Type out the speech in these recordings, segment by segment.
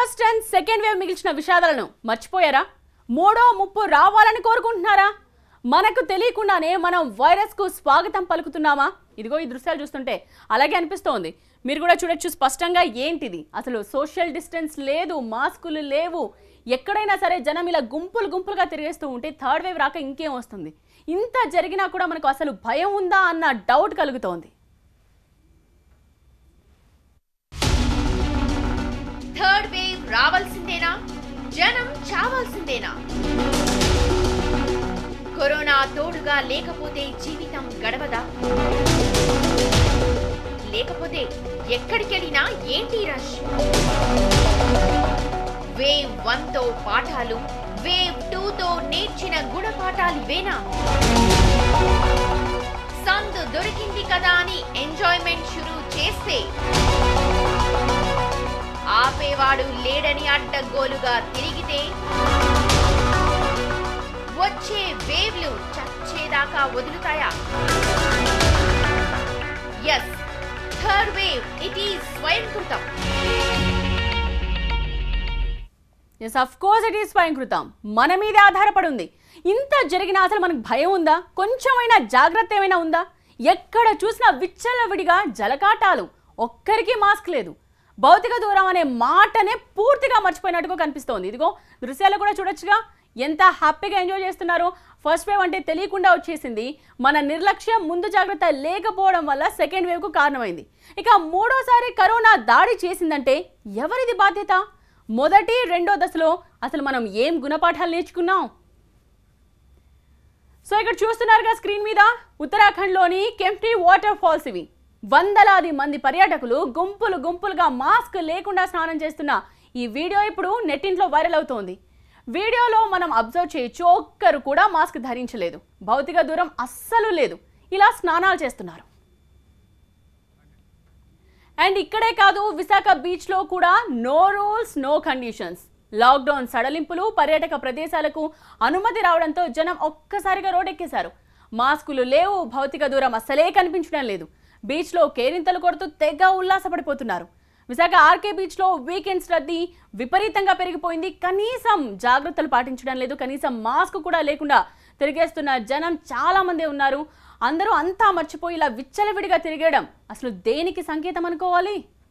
first and second wave మిగిల్చిన విషాదాలను మర్చిపోయారా మూడో ముప్పు రావాలని కోరుకుంటున్నారా మనకు తెలియకుండానే మనం వైరస్కు స్వాగతం పలుకుతున్నామా ఇదిగో ఈ దృశ్యాలు చూస్తుంటే అలాగే అనిపిస్తోంది మీరు కూడా చూడొచ్చు స్పష్టంగా ఏంటిది అసలు సోషల్ డిస్టెన్స్ లేదు మాస్కులు లేవు ఎక్కడైనా సరే జనం ఇలా గుంపులు గుంపులుగా తిరిగేస్తూ ఉంటే థర్డ్ వేవ్ రాక ఇంకేం వస్తుంది ఇంత జరిగినా కూడా మనకు అసలు భయం ఉందా అన్న డౌట్ కలుగుతోంది థర్డ్ వేవ్ రావాల్సిందేనా జనం చావాల్సిందేనా కరోనా తోడుగా లేకపోతే జీవితం గడవదా లేకపోతే ఎక్కడికెళ్ళినా ఏంటి రష్ వేవ్ వన్ తో పాఠాలు వేవ్ టూ తో నేర్చిన గుణపాఠాలు ఇవేనా సందు దొరికింది కదా అని ఎంజాయ్మెంట్ షురూ చేస్తే ఆపేవాడు లేడని అడ్డగోలుగా తిరిగితే వచ్చే వేవ్లు చచ్చేదాకా వదులుతాయా yes third wave it is స్వయంకృతం yes of course it is స్వయంకృతం మన మీదే ఆధారపడి ఉంది ఇంత జరిగినా అసలు మనకు భయం ఉందా కొంచెమైనా జాగ్రత్త ఏమైనా ఉందా ఎక్కడ చూసినా విచ్చలవిడిగా జలకాటాలు ఒక్కరికి మాస్క్ లేదు భౌతిక దూరం అనే మాటనే పూర్తిగా మర్చిపోయినట్టుగా కనిపిస్తోంది ఇదిగో దృశ్యాలు కూడా చూడొచ్చుగా ఎంత హ్యాపీగా ఎంజాయ్ చేస్తున్నారు ఫస్ట్ వేవ్ అంటే తెలియకుండా వచ్చేసింది మన నిర్లక్ష్యం ముందు జాగ్రత్త లేకపోవడం వల్ల సెకండ్ వేవ్కు కారణమైంది ఇక మూడోసారి కరోనా దాడి చేసిందంటే ఎవరిది బాధ్యత మొదటి రెండో దశలో అసలు మనం ఏం గుణపాఠాలు నేర్చుకున్నాం సో ఇక్కడ చూస్తున్నారుగా స్క్రీన్ మీద ఉత్తరాఖండ్లోని కెంప్టీ వాటర్ ఫాల్స్ ఇవి వందలాది మంది పర్యాటకులు గుంపులు గుంపులుగా మాస్క్ లేకుండా స్నానం చేస్తున్న ఈ వీడియో ఇప్పుడు నెట్టింట్లో వైరల్ అవుతోంది వీడియోలో మనం అబ్జర్వ్ చేయొచ్చు ఒక్కరు కూడా మాస్క్ ధరించలేదు భౌతిక దూరం అస్సలు లేదు ఇలా స్నానాలు చేస్తున్నారు అండ్ ఇక్కడే కాదు విశాఖ బీచ్లో కూడా no rules no conditions lockdown సడలింపులు పర్యాటక ప్రదేశాలకు అనుమతి రావడంతో జనం ఒక్కసారిగా రోడ్డెక్కేశారు మాస్కులు లేవు భౌతిక దూరం అస్సలే కనిపించడం లేదు బీచ్లో కేరింతలు కొడుతూ తెగ ఉల్లాసపడిపోతున్నారు విశాఖ ఆర్కే బీచ్లో వీకెండ్స్ రద్దీ విపరీతంగా పెరిగిపోయింది కనీసం జాగ్రత్తలు పాటించడం లేదు కనీసం మాస్క్ కూడా లేకుండా తిరిగేస్తున్న జనం చాలా మంది ఉన్నారు అందరూ అంతా మర్చిపోయి ఇలా విచ్చలవిడిగా తిరిగేయడం అసలు దేనికి సంకేతం అనుకోవాలి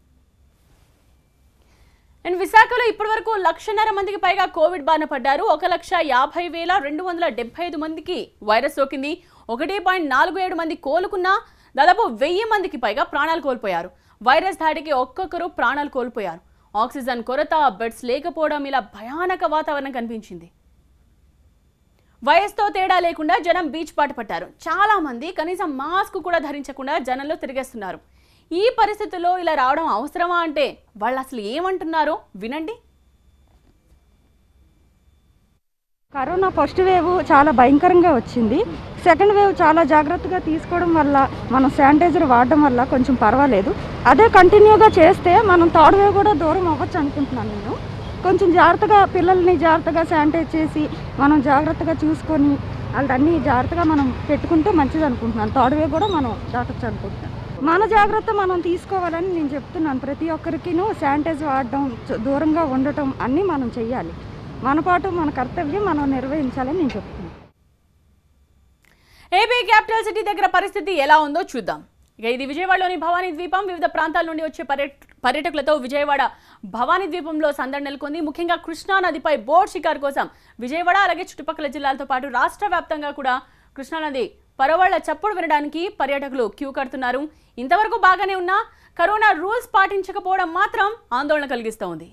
అండ్ విశాఖలో ఇప్పటివరకు లక్షన్నర మందికి పైగా కోవిడ్ బారిన పడ్డారు ఒక లక్ష యాభై వేల రెండు వందల డెబ్బై ఐదు మందికి వైరస్ సోకింది ఒకటి పాయింట్ నాలుగు ఏడు మంది కోలుకున్నా దాదాపు వెయ్యి మందికి పైగా ప్రాణాలు కోల్పోయారు వైరస్ దాడికి ఒక్కొక్కరు ప్రాణాలు కోల్పోయారు ఆక్సిజన్ కొరత బెడ్స్ లేకపోవడం ఇలా భయానక వాతావరణం కనిపించింది వయసుతో తేడా లేకుండా జనం బీచ్ పాట పట్టారు చాలా మంది కనీసం మాస్క్ కూడా ధరించకుండా జనంలో తిరిగేస్తున్నారు ఈ పరిస్థితుల్లో ఇలా రావడం అవసరమా అంటే వాళ్ళు అసలు ఏమంటున్నారో వినండి కరోనా ఫస్ట్ వేవ్ చాలా భయంకరంగా వచ్చింది సెకండ్ వేవ్ చాలా జాగ్రత్తగా తీసుకోవడం వల్ల మనం శానిటైజర్ వాడడం వల్ల కొంచెం పర్వాలేదు అదే కంటిన్యూగా చేస్తే మనం థర్డ్ వేవ్ కూడా దూరం అవ్వచ్చు అనుకుంటున్నాను నేను కొంచెం జాగ్రత్తగా పిల్లల్ని జాగ్రత్తగా శానిటైజ్ చేసి మనం జాగ్రత్తగా చూసుకొని వాళ్ళన్నీ జాగ్రత్తగా మనం పెట్టుకుంటే మంచిది అనుకుంటున్నాను థర్డ్ వేవ్ కూడా మనం దాటచ్చు అనుకుంటున్నాను మన జాగ్రత్త మనం తీసుకోవాలని నేను చెప్తున్నాను ప్రతి ఒక్కరికినూ శానిటైజ్ వాడడం చ- దూరంగా ఉండటం అన్నీ మనం చెయ్యాలి మన పాటు మన కర్తవ్యం మనం నిర్వహించాలని నేను చెప్తున్నాను ఏపీ క్యాపిటల్ సిటీ దగ్గర పరిస్థితి ఎలా ఉందో చూద్దాం ఇక ఇది విజయవాడలోని భవానీ ద్వీపం వివిధ ప్రాంతాల నుండి వచ్చే పర్యట పర్యాటకులతో విజయవాడ భవానీ ద్వీపంలో సందడి నెలకొంది ముఖ్యంగా కృష్ణా నదిపై బోట్ షికార్ కోసం విజయవాడ అలాగే చుట్టుపక్కల జిల్లాలతో పాటు రాష్ట్ర వ్యాప్తంగా కూడా కృష్ణానది పరవళ్ల చప్పుడు వినడానికి పర్యాటకులు క్యూ కడుతున్నారు ఇంతవరకు బాగానే ఉన్నా కరోనా రూల్స్ పాటించకపోవడం మాత్రం ఆందోళన కలిగిస్తోంది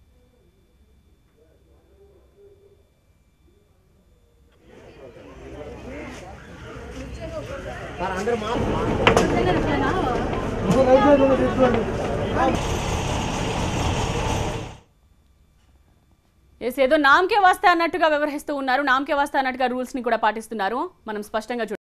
ఎస్ ఏదో నామకే వస్తే అన్నట్టుగా వ్యవహరిస్తూ ఉన్నారు నామకే వస్తే అన్నట్టుగా రూల్స్ ని కూడా పాటిస్తున్నారు మనం స్పష్టంగా చూడ